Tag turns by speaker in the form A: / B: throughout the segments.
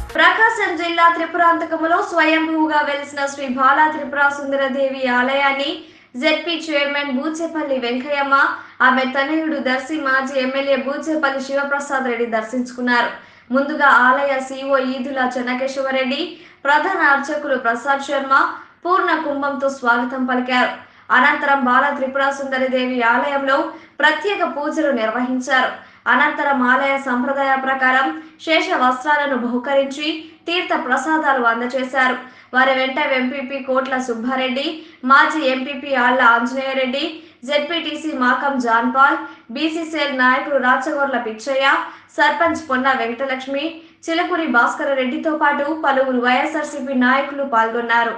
A: ప్రకాశం జిల్లా త్రిపురాంతకములో స్వయంభూగా వెలిసిన శ్రీ బాలా త్రిపుర సుందరదేవి ఆలయాన్ని జెడ్పీ చైర్మన్ బూచేపల్లి వెంకయ్యమ్మ ఆమె తనయుడు దర్శి మాజీ ఎమ్మెల్యే బూచేపల్లి శివప్రసాద్ రెడ్డి దర్శించుకున్నారు ముందుగా ఆలయ సీఓ ఈదుల చెన్నకేశ్వరరెడ్డి ప్రధాన అర్చకులు ప్రసాద్ శర్మ పూర్ణ కుంభంతో స్వాగతం పలికారు అనంతరం బాల త్రిపుర సుందరిదేవి ఆలయంలో ప్రత్యేక పూజలు నిర్వహించారు అనంతరం ఆలయ సంప్రదాయ ప్రకారం శేష వస్త్రాలను బహుకరించి తీర్థ ప్రసాదాలు అందజేశారు వారి వెంట ఎంపీపీ కోట్ల సుబ్బారెడ్డి మాజీ MPP Alla Anjaneyareddy ZPTC Makam John Paul BCCL నాయకులు రాచగొర్ల పిచ్చయ్య సర్పంచ్ పొన్న వెంకటలక్ష్మి చిలకూరి భాస్కర రెడ్డితో పాటు పలువురు వైఎస్ఆర్సీపీ నాయకులు పాల్గొన్నారు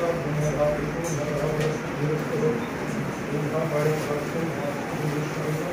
B: Thank you.